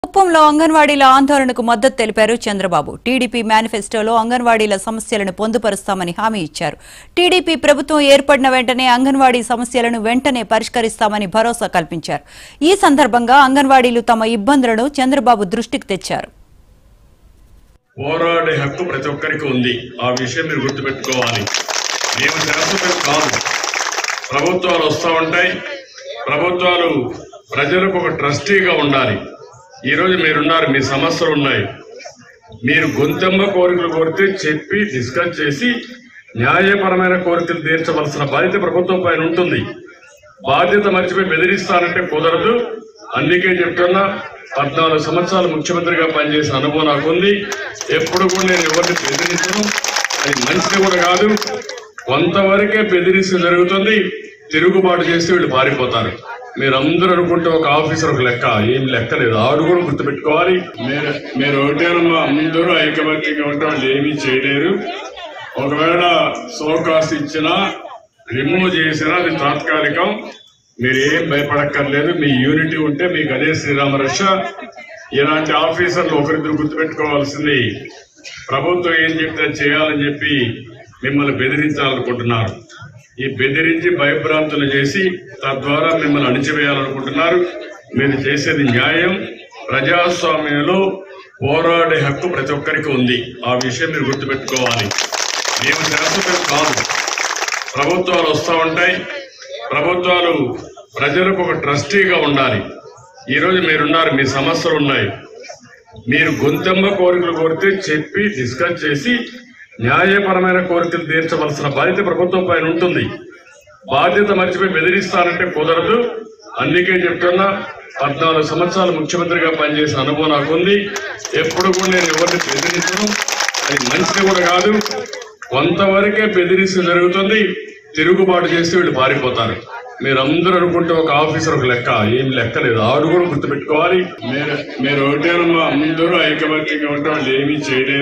కుప్పంలో అంగన్వాడీల ఆందోళనకు మద్దతు తెలిపారు చంద్రబాబు టీడీపీ మేనిఫెస్టోలో అంగన్వాడీల సమస్యలను పొందుపరుస్తామని హామీ ఇచ్చారు టీడీపీ ప్రభుత్వం ఏర్పడిన వెంటనే అంగన్వాడీ సమస్యలను వెంటనే పరిష్కరిస్తామని భరోసా కల్పించారు ఈ సందర్భంగా అంగన్వాడీలు తమ ఇబ్బందులను చంద్రబాబు దృష్టికి తెచ్చారు పోరాడే హక్కు ప్రతి ఒక్కరికి ఉంది ఆ విషయం మీరు గుర్తుపెట్టుకోవాలి మేము శాశ్వతం కాదు ప్రభుత్వాలు వస్తూ ఉంటాయి ప్రభుత్వాలు ప్రజలకు ఒక ట్రస్టీగా ఉండాలి ఈరోజు మీరున్నారు మీ సమస్యలు ఉన్నాయి మీరు గొంతెమ్మ కోరికలు కోరితే చెప్పి డిస్కస్ చేసి న్యాయపరమైన కోరికలు తీర్చవలసిన బాధ్యత ప్రభుత్వం పైన ఉంటుంది బాధ్యత మర్చిపోయి బెదిరిస్తానంటే కుదరదు అందుకే చెప్తున్నా పద్నాలుగు సంవత్సరాలు ముఖ్యమంత్రిగా పనిచేసిన అనుభవం నాకు ఉంది ఎప్పుడు కూడా నేను ఎవరిని బెదిరించను అది మంచిది కూడా కాదు కొంతవరకే బెదిరిస్తే జరుగుతుంది తిరుగుబాటు చేస్తే వీళ్ళు పారిపోతారు మీరందరూ అనుకుంటే ఒక ఆఫీసర్ ఒక లెక్క ఏం లెక్క లేదు ఆడు కూడా గుర్తుపెట్టుకోవాలి మీరు మీరు ఒకటేనమ్మా అందరూ ఐకమత్యంగా ఉంటే వాళ్ళు ఏమీ చేయలేరు ఒకవేళ సోకాస్ ఇచ్చినా రిమూవ్ చేసినా అది తాత్కాలికం మీరు ఏం భయపడక్కర్లేదు మీ యూనిటీ ఉంటే మీకు అదే శ్రీరామ రక్ష ఇలాంటి ఆఫీసర్లు ఒకరిద్దరు గుర్తుపెట్టుకోవాల్సింది ప్రభుత్వం ఏం చెప్తే అది చేయాలని చెప్పి మిమ్మల్ని బెదిరించాలనుకుంటున్నారు ఈ బెదిరించి భయభ్రాంతులు చేసి తద్వారా మిమ్మల్ని అణిచివేయాలనుకుంటున్నారు మీరు చేసేది న్యాయం ప్రజాస్వామ్యంలో పోరాడే హక్కు ప్రతి ఒక్కరికి ఉంది ఆ విషయం మీరు గుర్తుపెట్టుకోవాలి మేము శాశ్వతం కాదు ప్రభుత్వాలు వస్తూ ఉంటాయి ప్రభుత్వాలు ప్రజలకు ఒక ట్రస్టీగా ఉండాలి ఈరోజు మీరున్నారు మీ సమస్యలు ఉన్నాయి మీరు గొంతెమ్మ కోరికలు కోరితే చెప్పి డిస్కస్ చేసి న్యాయపరమైన కోరికలు తీర్చవలసిన బాధ్యత ప్రభుత్వం పైన ఉంటుంది బాధ్యత మర్చిపోయి బెదిరిస్తానంటే కుదరదు అందుకే చెప్తున్నా పద్నాలుగు సంవత్సరాలు ముఖ్యమంత్రిగా పనిచేసిన అనుభవం నాకు ఉంది ఎప్పుడు కూడా నేను ఎవరిని బెదిరించను అది మంచిది కూడా కాదు కొంతవరకే బెదిరిస్తే జరుగుతుంది తిరుగుబాటు చేస్తే వీళ్ళు పారిపోతారు మీరందరూ అనుకుంటే ఒక ఆఫీసర్ ఒక లెక్క ఏం లెక్క లేదు ఆడు కూడా గుర్తుపెట్టుకోవాలి మీరు మీరు ఒకటేనమ్మా అందరూ ఐకమత్యంగా ఉంటే వాళ్ళు ఏమీ చేయలేరు